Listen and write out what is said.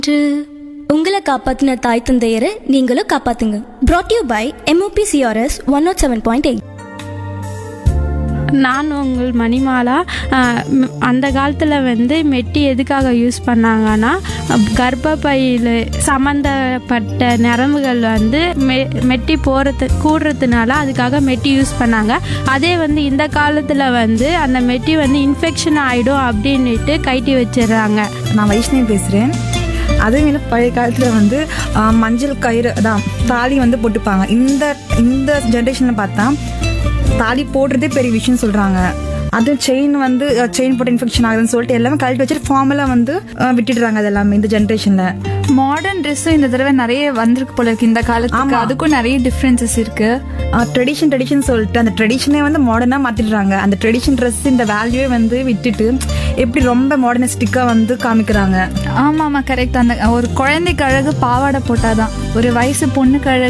இன்று உங்களை காப்பாத்தின தாய் தந்தையரை நீங்களும் காப்பாத்துங்க brought you by M O P C R S one naught seven point eight நான் உங்கள் மணிமாலா அஹ், ம், அந்த காலத்தில் வந்து மெட்டி எதுக்காக யூஸ் பண்ணாங்கன்னா கர்ப்பப்பையில் சம்மந்தப்பட்ட நரம்புகள் வந்து மெ மெட்டி போகிறது கூடுறதுனால அதுக்காக மெட்டி யூஸ் பண்ணாங்க அதே வந்து இந்த காலத்தில் வந்து அந்த மெட்டி வந்து இன்ஃபெக்ஷன் ஆகிடும் அப்படின்னுட்டு கைட்டி வச்சிடுறாங்க நான் வைஷ்ணவி பேசுகிறேன் அதே மாதிரி பழைய காலத்தில் வந்து ஆ, மஞ்சள் கயிறு தான் தாலி வந்து போட்டுப்பாங்க இந்த இந்த ஜென்ரேஷனில் பார்த்தா தாலி போடுறதே பெரிய விஷயம் சொல்கிறாங்க அது செயின் வந்து செயின் போட்டு இன்ஃபெக்ஷன் ஆகுதுன்னு சொல்லிட்டு எல்லாமே கழட்டி வச்சுட்டு ஃபார்மலாக வந்து ஆ, விட்டுடுறாங்க அது எல்லாமே இந்த ஜென்ரேஷனில் மாடர்ன் ட்ரெஸ்ஸும் இந்த தடவை நிறைய வந்திருக்கு போல இருக்கு இந்த காலத்துக்கு அதுக்கும் நிறைய டிஃப்ரென்சஸ் இருக்கு ட்ரெடிஷன் ட்ரெடிஷன் சொல்லிட்டு அந்த ட்ரெடிஷனே வந்து மாடர்னாக மாற்றிடுறாங்க அந்த ட்ரெடிஷன் ட்ரெஸ் இந்த வேல்யூவே வந்து விட்டுட்டு எப்படி ரொம்ப மாடர்னிஸ்டிக்காக வந்து காமிக்கிறாங்க ஆமா ஆமா கரெக்ட் அந்த ஒரு குழந்தைக்கு அழகு பாவாடை போட்டாதான் ஒரு வயசு பொண்ணுக்கு அழகு